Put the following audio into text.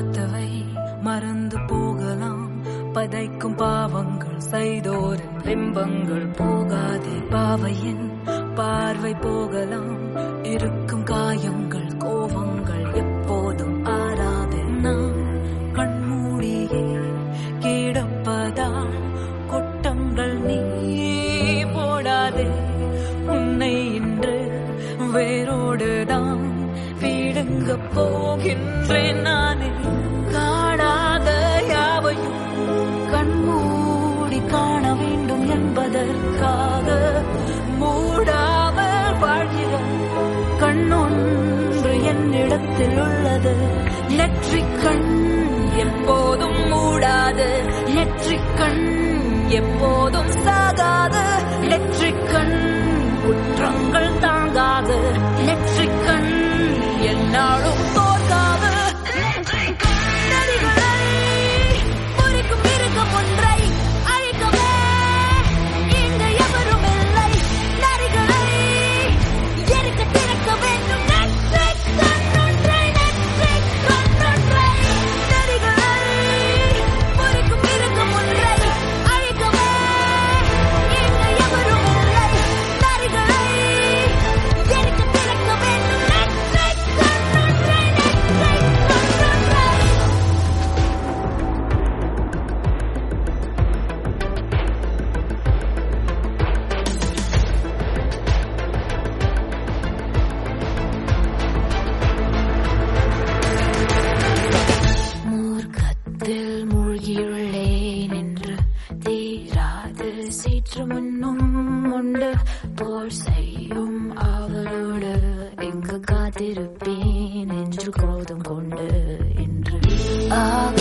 பார்த்தவை மறந்து போகலாம் பதைக்கும் பாவங்கள் செய்தோரின் பிம்பங்கள் போகாதே பாவையின் பார்வை போகலாம் இருக்கும் காயங்கள் கோவங்கள் எப்போதும் ஆறாதே நாம் கண்மூடியே கிடப்பதால் கொட்டங்கள் நீ போடாதே உன்னை இன்று வேரோடு தான் வீடுங்க போகின்றேன் நானே காணாத யாவையும் கண்மூடி காண வேண்டும் என்பதற்காக மூடாமல் வாழ்கிறோம் கண்ணொன்று என்னிடத்தில் உள்ளது நெற்றிக் கண் எப்போதும் மூடாது நெற்றிக் கண் எப்போதும் சாகாது நெற்றிக் கண் குற்றங்கள் தாங்காது நெற்றிக் கண் என்னாலும் தோற்காது நெற்றிக் கண் நதிகளை முறிக்கும் மிருகம் ஒன்றை அழிக்கவே இங்கு எவரும் இல்லை நரிகளை எரிக்க திறக்க வேண்டும் நெற்றிக் கண்ணொன்றை நெற்றிக் கண்ணொன்றை நரிகளை முறிக்கும் மிருகம் ஒன்றை அழிக்கவே இங்கு எவரும் இல்லை நரிகளை எரிக்க திறக்க வேண்டும் நெற்றிக் கண்ணொன்றை நெற்றிக் கண்ணொன்றை மூர்க்கத்தில் மூழ்கியுள்ளேன் என்று தீராது சீற்று முன்னும் உண்டு போர் செய்யும் அவளோடு எங்கு காத்திருப்பேன் என்று கோதம் கொண்டு என்று ஆக